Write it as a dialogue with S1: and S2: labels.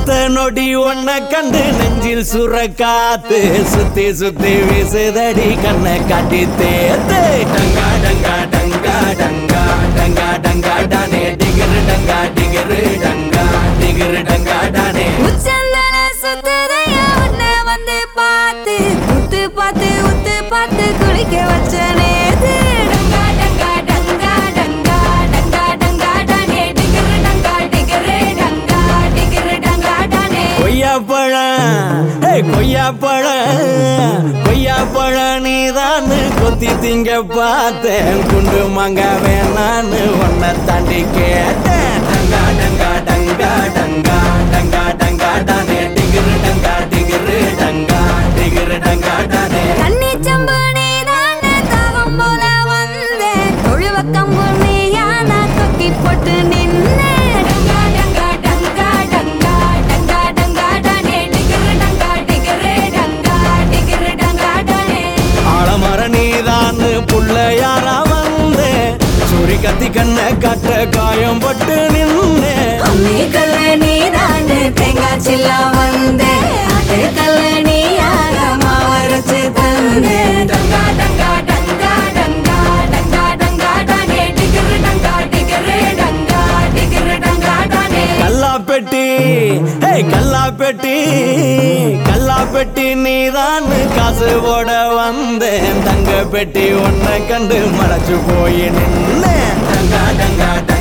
S1: அடுத்த நொடி ஒன்ன கண்டு நெஞ்சில் சுர காத்து சுத்தி சுத்தி வீசுதடி கண்ணை காட்டி தேத்து டங்கா டங்கா டங்கா டங்கா டங்கா டங்கா டானே டிகிரு டங்கா டிகிரு டங்கா டிகிரு டங்கா டானே
S2: உச்சந்தல சுத்தரையா உன்னை வந்து பார்த்து உத்து பார்த்து உத்து பார்த்து குளிக்க வச்ச நேத்து டங்கா டங்கா டங்கா டங்கா டங்கா டங்கா டானே டிகிரு டங்கா டிகிரு டங்கா டிகிரு டங்கா டானே
S1: கொய்யா பழம் ஏய் கொய்யா பழம் கொய்யா பழம் நீதான்னு கொத்தி திங்க பார்த்தேன் குண்டு மங்க வேணான்னு உன்னை தாண்டி கேட்டேன் டங்கா டங்கா டங்கா டங்கா டங்கா டங்கா டானே டிகிரு டங்கா டிகிரு டங்கா டிகிரு டங்கா டானே
S2: கண்ணி சம்பு நீதானே தாகம் போல வந்தேன் தொழுவ கம்பு நீயா நான் தொக்கி போட்டு நின்னேன் டங்கா டங்கா டங்கா டங்கா டங்கா டங்கா டானே டிகிரு டங்கா டிகிரு டங்கா டிகிரு டங்கா டானே
S1: ஆலமர நீதான்னு புள்ளையாரா வந்தேன் சூரி கத்தி கண்ணை காட்ட காயம் பட்டு நின்னேன்
S2: அம்மி கல்ல நீதானே தேங்காய் சில்லா வந்தேன் அது கல்ல நீயாக மாவரைச்சு தந்தேன் டங்கா டங்கா டங்கா டங்கா டங்கா டங்கா டானே டிகிரு டங்கா டிகிரு டங்கா டிகிரு டங்கா டானே
S1: கல்லா பெட்டி ஹே கல்லா பெட்டி கல்லா பெட்டி நீதான் காசு போட வந்தேன் தங்க பெட்டி உன்னை கண்டு மலைச்சு போய் நின்னேன் டங்கா டங்கா